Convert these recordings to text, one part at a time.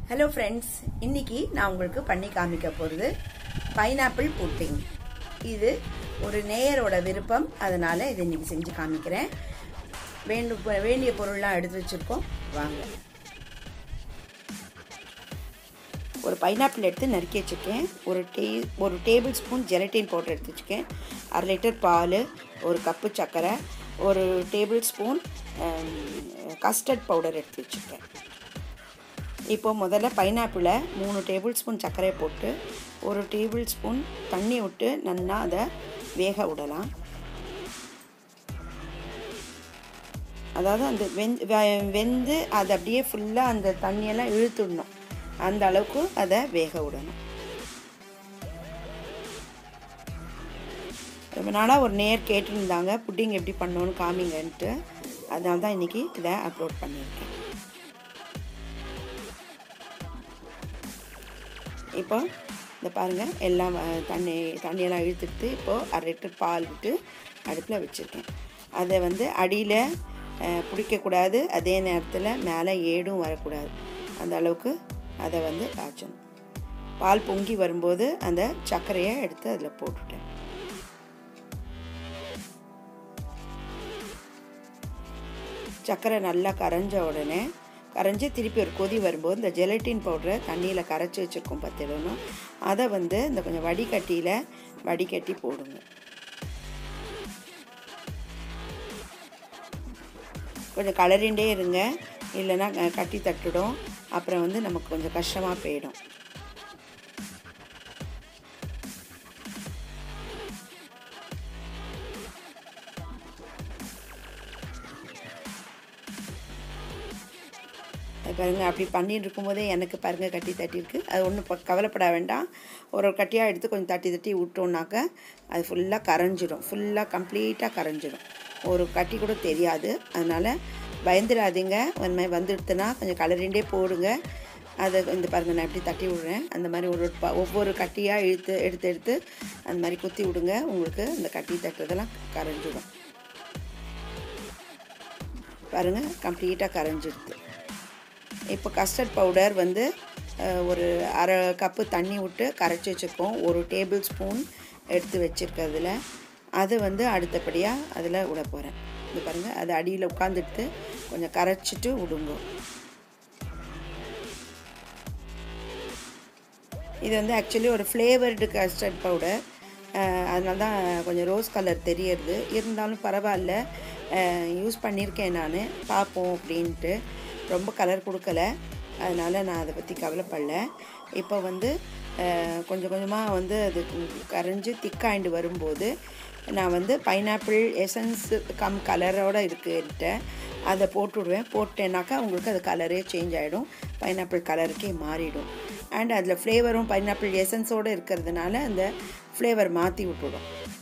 hello friends இன்னைக்கு நான் உங்களுக்கு பண்ணி காமிக்க போகிறது பைனாப்பிள் புட்டிங் இது ஒரு நேயரோட விருப்பம் அதனால இதை இன்னைக்கு செஞ்சு காமிக்கிறேன் வேண்டு வேண்டிய பொருள்லாம் எடுத்து வச்சிருக்கோம் வாங்க ஒரு பைனாப்பிள் எடுத்து நறுக்கி வச்சுருக்கேன் ஒரு டே ஒரு டேபிள் ஸ்பூன் ஜெலட்டின் பவுடர் எடுத்து வச்சுருக்கேன் அரை லிட்டர் பால் ஒரு கப்பு சர்க்கரை ஒரு டேபிள் ஸ்பூன் கஸ்டர்ட் பவுடர் எடுத்து வச்சுருக்கேன் இப்போ முதல்ல பைனாப்பிளை மூணு டேபிள் ஸ்பூன் சர்க்கரை போட்டு ஒரு டேபிள் ஸ்பூன் தண்ணி விட்டு நல்லா அதை வேக விடலாம் அதாவது அந்த வெந் வெந்து அதை அப்படியே ஃபுல்லாக அந்த தண்ணியெல்லாம் இழுத்துடணும் அந்த அளவுக்கு அதை வேக விடணும் ரொம்ப நாளாக ஒரு நேர் கேட்டிருந்தாங்க புட்டிங் எப்படி பண்ணணும்னு காமிங்கன்ட்டு அதனால தான் இன்றைக்கி இதை அப்லோட் பண்ணியிருக்கேன் இப்போ இந்த பாருங்கள் எல்லாம் தண்ணி தண்ணியெல்லாம் இழுத்துட்டு இப்போது அரை லிட்டர் பால் விட்டு அடுப்பில் வச்சுருக்கேன் அதை வந்து அடியில் பிடிக்கக்கூடாது அதே நேரத்தில் மேலே ஏடும் வரக்கூடாது அந்த அளவுக்கு அதை வந்து காய்ச்சணும் பால் பொங்கி வரும்போது அந்த சர்க்கரையை எடுத்து அதில் போட்டுட்டேன் சர்க்கரை நல்லா கரைஞ்ச உடனே கரைஞ்சி திருப்பி ஒரு கொதி வரும்போது இந்த ஜெலட்டின் பவுடரை தண்ணியில் கரைச்சி வச்சுருக்கோம் பத்திடணும் அதை வந்து இந்த கொஞ்சம் வடிகட்டியில் வடிகட்டி போடுங்க கொஞ்சம் கலரிண்டே இருங்க இல்லைன்னா கட்டி தட்டுடும் அப்புறம் வந்து நமக்கு கொஞ்சம் கஷ்டமாக போயிடும் பாருங்கள் அப்படி பண்ணிட்டு இருக்கும்போதே எனக்கு பாருங்கள் கட்டி தட்டியிருக்கு அது ஒன்றும் கவலைப்பட வேண்டாம் ஒரு ஒரு கட்டியாக எடுத்து கொஞ்சம் தட்டி தட்டி விட்டோம்னாக்க அது ஃபுல்லாக கரைஞ்சிடும் ஃபுல்லாக கம்ப்ளீட்டாக கரைஞ்சிடும் ஒரு கட்டி கூட தெரியாது அதனால் பயந்துடாதீங்க அந்த மாதிரி வந்துடுத்துனா கொஞ்சம் கலரிண்டே போடுங்க அதை இந்த பாருங்கள் நான் எப்படி தட்டி விடுறேன் அந்த மாதிரி ஒரு ஒவ்வொரு கட்டியாக இழுத்து எடுத்து எடுத்து அந்த மாதிரி குத்தி விடுங்க உங்களுக்கு அந்த கட்டி தட்டுறதெல்லாம் கரைஞ்சிடும் பாருங்கள் கம்ப்ளீட்டாக கரைஞ்சிடுது இப்போ கஸ்டர்ட் பவுடர் வந்து ஒரு அரை கப்பு தண்ணி விட்டு கரைச்சி வச்சுருக்கோம் ஒரு டேபிள் ஸ்பூன் எடுத்து வச்சுருக்கிறதுல அது வந்து அடுத்தபடியாக அதில் விட போகிறேன் இது பாருங்கள் அது அடியில் உட்காந்துட்டு கொஞ்சம் கரைச்சிட்டு விடுங்க இது வந்து ஆக்சுவலி ஒரு ஃப்ளேவர்டு கஸ்டர்ட் பவுடர் அதனால தான் கொஞ்சம் ரோஸ் கலர் தெரியறது இருந்தாலும் பரவாயில்ல யூஸ் பண்ணியிருக்கேன் நான் பார்ப்போம் அப்படின்ட்டு ரொம்ப கலர் கொடுக்கல அதனால் நான் அதை பற்றி கவலைப்படல இப்போ வந்து கொஞ்சம் கொஞ்சமாக வந்து அது கரைஞ்சி திக்காயிண்டு வரும்போது நான் வந்து பைனாப்பிள் எசன்ஸ் கம் கலரோடு இருக்குன்ட்டு அதை போட்டுவிடுவேன் போட்டேனாக்கா உங்களுக்கு அது கலரே சேஞ்ச் ஆகிடும் பைனாப்பிள் கலருக்கே மாறிடும் அண்ட் அதில் ஃப்ளேவரும் பைனாப்பிள் எசன்ஸோடு இருக்கிறதுனால அந்த ஃப்ளேவர் மாற்றி விட்டுடும்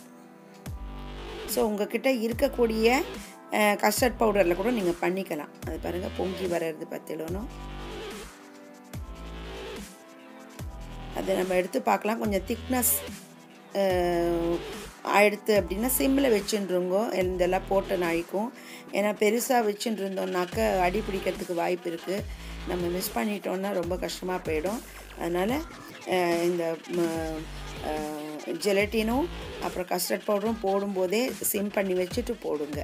ஸோ உங்ககிட்ட இருக்கக்கூடிய கஸ்டர்ட் பவுடரில் கூட நீங்கள் பண்ணிக்கலாம் அது பாருங்கள் பொங்கி வர்றது பத்திடணும் அதை நம்ம எடுத்து பார்க்கலாம் கொஞ்சம் திக்னஸ் ஆயிடுத்து அப்படின்னா சிம்மில் வச்சுருங்கோ இதெல்லாம் போட்ட நாய்க்கும் ஏன்னா பெருசாக வச்சுட்டு இருந்தோம்னாக்க அடி பிடிக்கிறதுக்கு வாய்ப்பு இருக்குது நம்ம மிஸ் பண்ணிட்டோன்னா ரொம்ப கஷ்டமாக போயிடும் அதனால் இந்த ஜெலட்டினும் அப்புறம் கஸ்டர்ட் பவுடரும் போடும்போதே சிம் பண்ணி வச்சுட்டு போடுங்க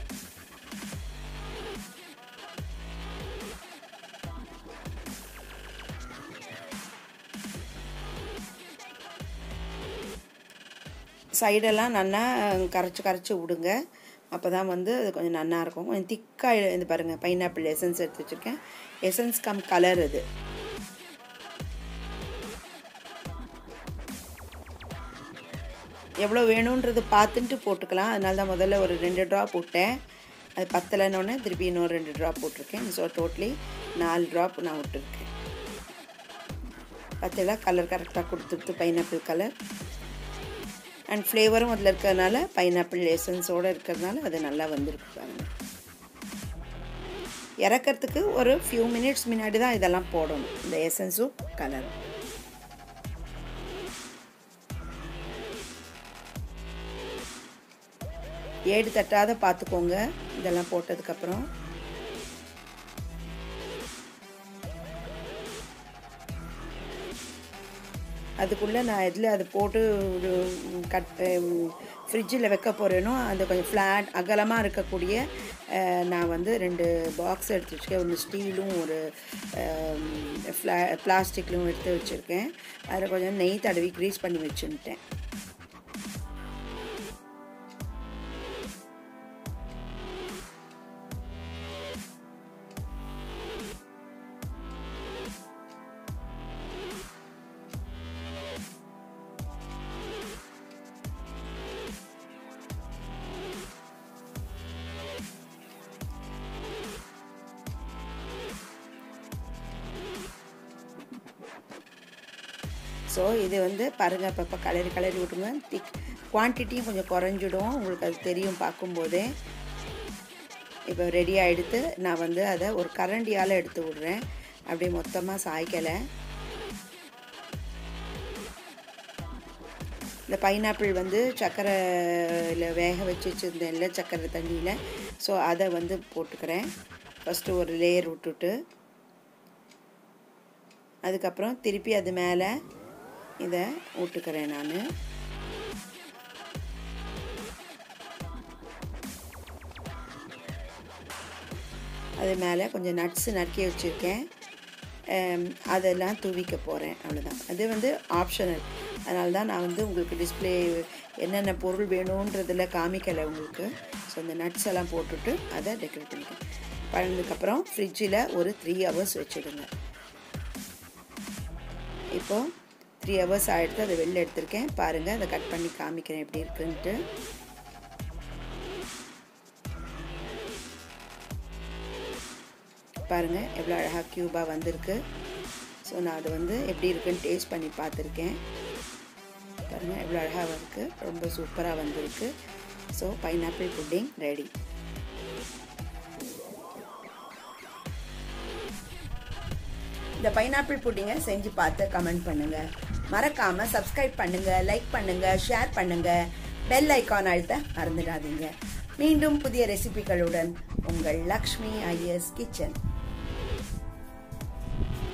சைடெல்லாம் நல்லா கரைச்சி கரைச்சி விடுங்க அப்போ தான் வந்து அது கொஞ்சம் நல்லா இருக்கும் கொஞ்சம் திக்காக இது பாருங்கள் பைனாப்பிள் எசன்ஸ் எடுத்து வச்சுருக்கேன் எசன்ஸ் கம் கலர் அது எவ்வளோ வேணுன்றது பார்த்துட்டு போட்டுக்கலாம் அதனால தான் முதல்ல ஒரு ரெண்டு ட்ராப் விட்டேன் அது பத்தலைன்னொன்னே திருப்பி இன்னொரு ரெண்டு ட்ராப் போட்டிருக்கேன் ஸோ டோட்டலி நாலு ட்ராப் நான் விட்டுருக்கேன் பத்தெல்லாம் கலர் கரெக்டாக கொடுத்துருத்து பைனாப்பிள் கலர் அண்ட் ஃப்ளேவரும் அதில் இருக்கிறதுனால பைனாப்பிள் எசன்ஸோடு இருக்கிறதுனால அது நல்லா வந்திருக்கு பாருங்கள் இறக்கிறதுக்கு ஒரு ஃபியூ மினிட்ஸ் முன்னாடி தான் இதெல்லாம் போடணும் இந்த எசன்ஸும் கலரும் ஏடு தட்டாத பார்த்துக்கோங்க இதெல்லாம் போட்டதுக்கப்புறம் அதுக்குள்ளே நான் இதில் அதை போட்டு ஒரு கட் ஃப்ரிட்ஜில் வைக்க போகிறேனோ அது கொஞ்சம் ஃப்ளாட் அகலமாக இருக்கக்கூடிய அஹ், நான் வந்து ரெண்டு பாக்ஸ் எடுத்து வச்சுருக்கேன் ஒன்று ஸ்டீலும் ஒரு ஃப்ளா பிளாஸ்டிக்லும் எடுத்து வச்சுருக்கேன் அதில் கொஞ்சம் நெய் தடவி க்ரீஸ் பண்ணி வச்சுன்ட்டேன் ஸோ இது வந்து பாருங்கள் அப்பப்போ கலரி கலரி விட்டுங்க திக் குவான்டிட்டியும் கொஞ்சம் குறைஞ்சிடும் உங்களுக்கு அது தெரியும் பார்க்கும்போதே இப்போ ரெடி ஆகிடுத்து நான் வந்து அதை ஒரு கரண்டியால் எடுத்து விட்றேன் அப்படியே மொத்தமாக சாய்க்கலை இந்த பைனாப்பிள் வந்து சர்க்கரையில் வேக வச்சு வச்சுருந்தேன்ல சர்க்கரை தண்ணியில் ஸோ அதை வந்து போட்டுக்கிறேன் ஃபஸ்ட்டு ஒரு லேயர் விட்டுட்டு அதுக்கப்புறம் திருப்பி அது மேலே இதை விட்டுக்கிறேன் நான் அது மேலே கொஞ்சம் நட்ஸு நறுக்கி வச்சுருக்கேன் அம், அதெல்லாம் தூவிக்க போகிறேன் அவ்வளோதான் அது வந்து ஆப்ஷனல் அதனால தான் நான் வந்து உங்களுக்கு டிஸ்ப்ளே என்னென்ன பொருள் வேணுன்றதில் காமிக்கலை உங்களுக்கு ஸோ அந்த நட்ஸ் எல்லாம் போட்டுட்டு அதை டெக்கரேட் பண்ணிக்கிறேன் பண்ணதுக்கப்புறம் ஃப்ரிட்ஜில் ஒரு த்ரீ ஹவர்ஸ் வச்சுடுங்க இப்போது த்ரீ ஹவர்ஸ் ஆகிடுத்து அதை வெளில எடுத்திருக்கேன் பாருங்கள் அதை கட் பண்ணி காமிக்கிறேன் எப்படி இருக்குன்ட்டு பாருங்கள் எவ்வளோ அழகாக க்யூபாக வந்திருக்கு ஸோ நான் அதை வந்து எப்படி இருக்குன்னு டேஸ்ட் பண்ணி பார்த்துருக்கேன் பாருங்கள் எவ்வளோ அழகாக இருக்குது ரொம்ப சூப்பராக வந்திருக்கு ஸோ பைனாப்பிள் புட்டிங் ரெடி இந்த பைனாப்பிள் புட்டிங்கை செஞ்சு பார்த்து கமெண்ட் பண்ணுங்க மறக்காம சப்ஸ்கிரைப் பண்ணுங்க லைக் பண்ணுங்க ஷேர் பண்ணுங்க பெல் ஐக்கான் அழுத்த மறந்துடாதீங்க மீண்டும் புதிய ரெசிபிகளுடன் உங்கள் லக்ஷ்மி ஐஎஸ் கிச்சன்